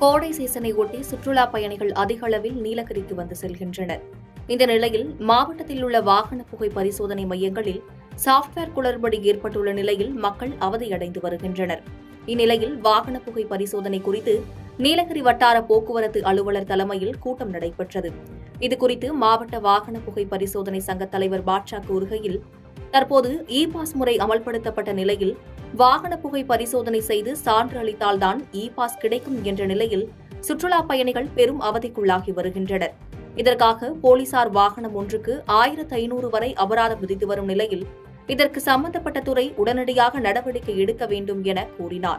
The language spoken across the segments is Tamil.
கோடை சீசனை ஒட்டி சுற்றுலா பயணிகள் அதிக அளவில் நீலகிரிக்கு வந்து செல்கின்றனர் இந்த நிலையில் மாவட்டத்தில் உள்ள வாகன புகை பரிசோதனை மையங்களில் சாப்ட்வேர் குளறுபடி ஏற்பட்டுள்ள நிலையில் மக்கள் அவதியடைந்து வருகின்றனர் இந்நிலையில் வாகன புகை பரிசோதனை குறித்து நீலகிரி வட்டார போக்குவரத்து அலுவலர் தலைமையில் கூட்டம் நடைபெற்றது இதுகுறித்து மாவட்ட வாகன புகை பரிசோதனை சங்க தலைவர் பாட்ஷா கூறுகையில் தற்போது இ பாஸ் முறை அமல்படுத்தப்பட்ட நிலையில் வாகன புகை பரிசோதனை செய்து சான்று அளித்தால்தான் இ பாஸ் கிடைக்கும் என்ற நிலையில் சுற்றுலா பயணிகள் பெரும் அவதிக்குள்ளாகி வருகின்றனர் இதற்காக போலீசார் வாகனம் ஒன்றுக்கு ஆயிரத்து ஐநூறு வரை அபராதம் விதித்து வரும் நிலையில் இதற்கு சம்பந்தப்பட்ட துறை உடனடியாக நடவடிக்கை எடுக்க வேண்டும் என கூறினார்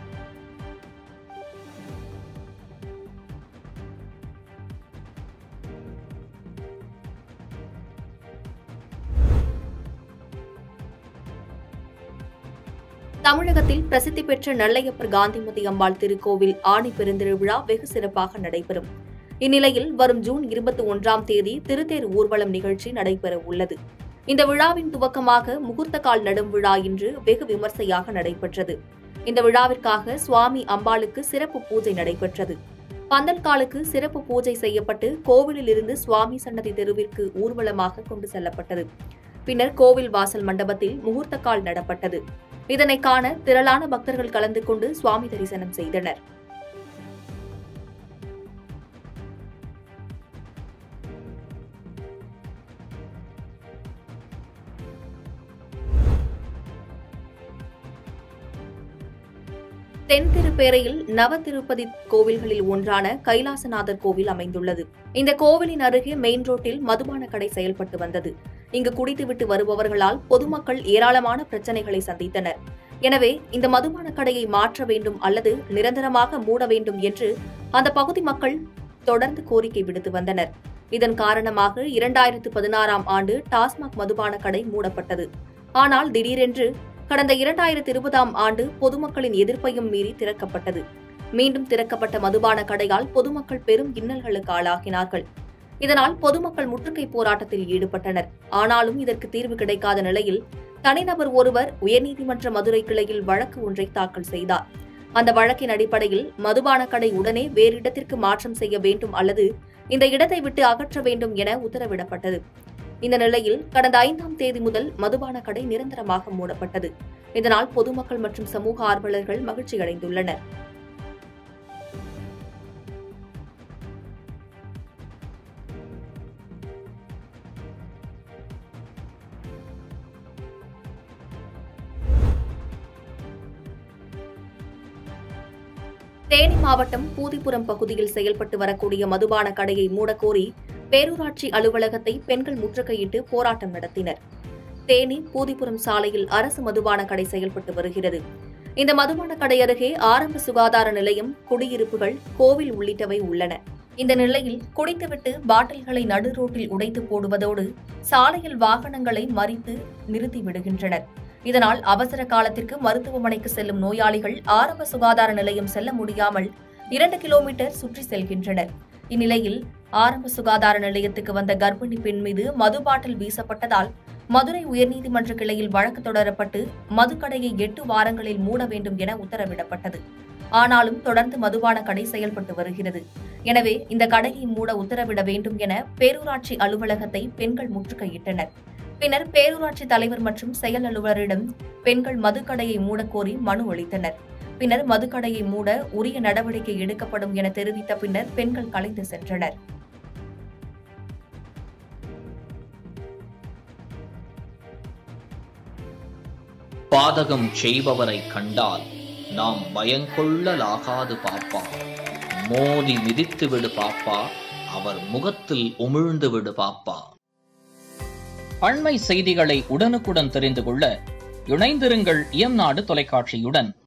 தமிழகத்தில் பிரசித்தி பெற்ற நெல்லையப்பர் காந்திமதி அம்பாள் திருக்கோவில் ஆணி பெருந்திருவிழா வெகு சிறப்பாக நடைபெறும் இந்நிலையில் வரும் ஜூன் இருபத்தி ஒன்றாம் தேதி திருத்தேர் ஊர்வலம் நிகழ்ச்சி நடைபெற உள்ளது இந்த விழாவின் துவக்கமாக முகூர்த்த கால் நடும் விழா இன்று வெகு விமர்சையாக நடைபெற்றது இந்த விழாவிற்காக சுவாமி அம்பாளுக்கு சிறப்பு பூஜை நடைபெற்றது பந்தல்காலுக்கு சிறப்பு பூஜை செய்யப்பட்டு கோவிலில் இருந்து சுவாமி சன்னதி தெருவிற்கு ஊர்வலமாக கொண்டு செல்லப்பட்டது பின்னர் கோவில் வாசல் மண்டபத்தில் முகூர்த்த கால் நடப்பட்டது இதனை காண திரளான பக்தர்கள் கலந்து கொண்டு சுவாமி தரிசனம் செய்தனர் தென் திருப்பேரையில் நவ திருப்பதி கோவில்களில் ஒன்றான கைலாசநாதர் கோவில் அமைந்துள்ளது இந்த கோவிலின் அருகே மெயின் ரோட்டில் மதுபான கடை செயல்பட்டு வந்தது இங்கு குடித்துவிட்டு வருபவர்களால் பொதுமக்கள் ஏராளமான பிரச்சனைகளை சந்தித்தனர் எனவே இந்த மதுபான கடையை மாற்ற வேண்டும் அல்லது நிரந்தரமாக மூட வேண்டும் என்று அந்த பகுதி மக்கள் தொடர்ந்து கோரிக்கை விடுத்து வந்தனர் இதன் காரணமாக இரண்டாயிரத்து பதினாறாம் ஆண்டு டாஸ்மாக் மதுபான கடை மூடப்பட்டது ஆனால் திடீரென்று கடந்த இரண்டாயிரத்து இருபதாம் ஆண்டு பொதுமக்களின் எதிர்ப்பையும் மீறி திறக்கப்பட்டது மீண்டும் திறக்கப்பட்ட மதுபான கடையால் பொதுமக்கள் பெரும் இன்னல்களுக்கு ஆளாகினார்கள் இதனால் பொதுமக்கள் முற்றுகை போராட்டத்தில் ஈடுபட்டனர் ஆனாலும் இதற்கு தீர்வு கிடைக்காத நிலையில் தனிநபர் ஒருவர் உயர்நீதிமன்ற மதுரை கிளையில் வழக்கு ஒன்றை தாக்கல் செய்தார் அந்த வழக்கின் அடிப்படையில் மதுபான கடை உடனே வேறு இடத்திற்கு மாற்றம் செய்ய வேண்டும் அல்லது இந்த இடத்தை விட்டு அகற்ற வேண்டும் என உத்தரவிடப்பட்டது இந்த நிலையில் கடந்த ஐந்தாம் தேதி முதல் மதுபான கடை நிரந்தரமாக மூடப்பட்டது இதனால் பொதுமக்கள் மற்றும் சமூக ஆர்வலர்கள் மகிழ்ச்சியடைந்துள்ளனர் தேனி மாவட்டம் பூதிப்புரம் பகுதியில் செயல்பட்டு வரக்கூடிய மதுபான கடையை மூடக்கோரி பேரூராட்சி அலுவலகத்தை பெண்கள் முற்றுகையிட்டு போராட்டம் நடத்தினர் தேனி பூதிப்புரம் சாலையில் அரசு மதுபான கடை செயல்பட்டு வருகிறது இந்த மதுபான கடை அருகே ஆரம்ப சுகாதார நிலையம் குடியிருப்புகள் கோவில் உள்ளிட்டவை உள்ளன இந்த நிலையில் குடித்துவிட்டு பாட்டில்களை நடு ரோட்டில் உடைத்து போடுவதோடு சாலையில் வாகனங்களை மறித்து நிறுத்தி விடுகின்றனர் இதனால் அவசர காலத்திற்கு மருத்துவமனைக்கு செல்லும் நோயாளிகள் ஆரம்ப சுகாதார நிலையம் செல்ல முடியாமல் இரண்டு கிலோமீட்டர் சுற்றி செல்கின்றனர் இந்நிலையில் ஆரம்ப சுகாதார நிலையத்துக்கு வந்த கர்ப்பிணி பெண் மீது மது பாட்டில் வீசப்பட்டதால் மதுரை உயர்நீதிமன்ற கிளையில் வழக்கு தொடரப்பட்டு மதுக்கடையை எட்டு வாரங்களில் மூட வேண்டும் என உத்தரவிடப்பட்டது ஆனாலும் தொடர்ந்து மதுபான கடை செயல்பட்டு வருகிறது எனவே இந்த கடையை மூட உத்தரவிட வேண்டும் என பேரூராட்சி அலுவலகத்தை பெண்கள் முற்றுகையிட்டனர் பின்னர் பேரூராட்சி தலைவர் மற்றும் செயல் அலுவலரிடம் பெண்கள் மதுக்கடையை மூடக்கோரி மனு அளித்தனர் பின்னர் மதுக்கடையை மூட உரிய நடவடிக்கை எடுக்கப்படும் என தெரிவித்த பின்னர் பெண்கள் கலைந்து சென்றனர் பாதகம் செய்பவரை கண்டால் நாம் பயங்கொள்ளலாகாது பாப்பா மோதி மிதித்து விடு பாப்பா அவர் முகத்தில் உமிழ்ந்து விடு பாப்பா அண்மை செய்திகளை உடனுக்குடன் தெரிந்து கொள்ள இணைந்திருங்கள் இயம்நாடு தொலைக்காட்சியுடன்